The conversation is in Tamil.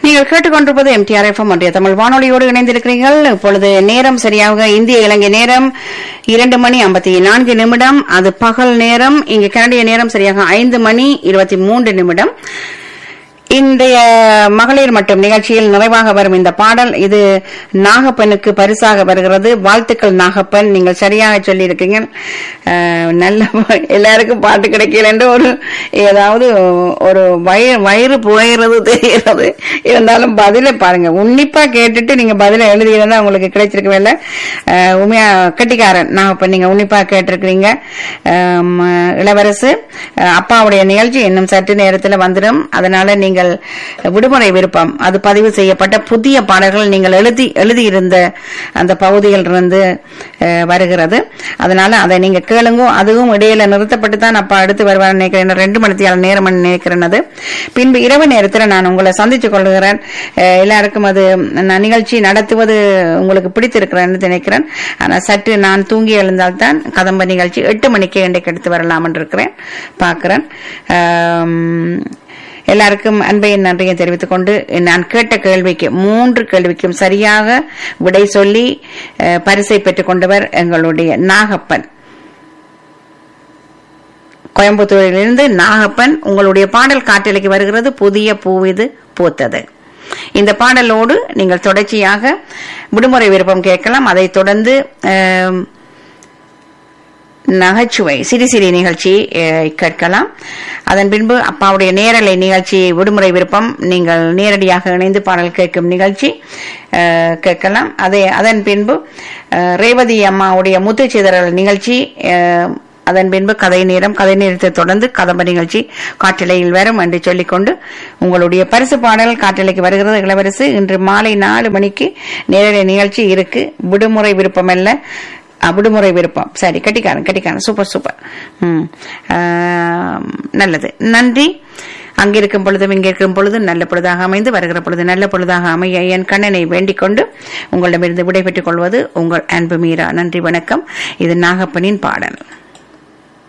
நீங்கள் கேட்டுக்கொண்டிருப்பது எம்டிஆர் எஃப்எம் ஒன்றிய தமிழ் வானொலியோடு இணைந்திருக்கிறீர்கள் இப்பொழுது நேரம் சரியாக இந்திய இலங்கை நேரம் இரண்டு மணி ஐம்பத்தி நான்கு நிமிடம் அது பகல் நேரம் இங்கு கனடிய நேரம் சரியாக ஐந்து மணி இருபத்தி மூன்று நிமிடம் இன்றைய மகளிர் மட்டும் நிகழ்ச்சியில் நிறைவாக வரும் இந்த பாடல் இது நாகப்பனுக்கு பரிசாக வருகிறது வாழ்த்துக்கள் நாகப்பன் நீங்கள் சரியாக சொல்லியிருக்கீங்க அஹ், நல்ல எல்லாருக்கும் பாட்டு கிடைக்கல என்று ஒரு ஏதாவது ஒரு வயிறு வயிறு புகைகிறது தெரிகிறது இருந்தாலும் பதிலை பாருங்க உன்னிப்பா கேட்டுட்டு நீங்க பதிலை எழுதியிருந்தா உங்களுக்கு கிடைச்சிருக்கவே இல்லை அஹ், உண்மையா கட்டிக்காரன் நாகப்பன் நீங்க உன்னிப்பா கேட்டிருக்கிறீங்க அஹ், இளவரசு அஹ், அப்பாவுடைய நிகழ்ச்சி இன்னும் சற்று நேரத்தில் வந்துடும் அதனால நீங்கள் விடுமுறை விருப்பம் அது பதிவு செய்யப்பட்ட புதிய பாடல்கள் நீங்கள் எழுதி எழுதியிருந்த அந்த பகுதியில் இருந்து அஹ், வருகிறது அதனால அதை நீங்க கேளுங்க அதுவும் இடையில நிறுத்தப்பட்டு தான் அப்பா அடுத்து வருவார் நினைக்கிறேன் இன்னும் ரெண்டு மணித்தியால நேரம் நினைக்கிறேன் அது பின்பு இரவு நேரத்தில் நான் உங்களை சந்தித்துக் கொள்கிறேன் அஹ், எல்லாருக்கும் அது நான் நிகழ்ச்சி நடத்துவது உங்களுக்கு பிடித்திருக்கிறேன்னு நினைக்கிறேன் ஆனா சற்று நான் தூங்கி எழுந்தால்தான் கதம்ப நிகழ்ச்சி எட்டு மணிக்கு இன்றைக்கு எடுத்து வரலாம் என்று இருக்கிறேன் பார்க்கிறேன் ஆம், எல்லாருக்கும் அன்பையின் நன்றியை தெரிவித்துக் கொண்டு நான் கேட்ட கேள்விக்கு மூன்று கேள்விக்கும் சரியாக விடை சொல்லி அஹ், பரிசை பெற்றுக் கொண்டவர் எங்களுடைய நாகப்பன் கோயம்புத்தூரிலிருந்து நாகப்பன் உங்களுடைய பாடல் காட்டலைக்கு வருகிறது புதிய பூவிது பூத்தது இந்த பாடலோடு நீங்கள் தொடர்ச்சியாக விடுமுறை விருப்பம் கேட்கலாம் அதைத் தொடர்ந்து ஆம், நகைச்சுவை சிறு சிறு நிகழ்ச்சி அஹ், கேட்கலாம் அதன் பின்பு அப்பாவுடைய நேரலை நிகழ்ச்சி விடுமுறை விருப்பம் நீங்கள் நேரடியாக இணைந்து பாடல் கேட்கும் நிகழ்ச்சி அஹ், கேட்கலாம் அதே அதன் பின்பு அஹ், ரேவதி அம்மாவுடைய முத்துச்சிதறல் நிகழ்ச்சி அஹ், அதன் பின்பு கதை நேரம் கதை நேரத்தை தொடர்ந்து கதம்ப நிகழ்ச்சி காட்டிலையில் வரும் என்று சொல்லிக்கொண்டு உங்களுடைய பரிசு பாடல் காட்டிலைக்கு வருகிறது இளவரசு இன்று மாலை நாலு மணிக்கு நேரடி நிகழ்ச்சி இருக்கு விடுமுறை விருப்பம் அல்ல அஹ், விடுமுறை விருப்பம் சரி கட்டிக்காரன் கட்டிக்காரன் சூப்பர் சூப்பர் ம் ஆம், நல்லது நன்றி அங்கிருக்கும் பொழுதும் இங்கிருக்கும் பொழுதும் நல்ல பொழுதாக அமைந்து வருகிற பொழுது நல்ல பொழுதாக அமைய என் கண்ணனை வேண்டிக் கொண்டு உங்களிடமிருந்து விடைபெற்றுக் கொள்வது உங்கள் அன்பு மீரா நன்றி வணக்கம் இது நாகப்பனின் பாடல்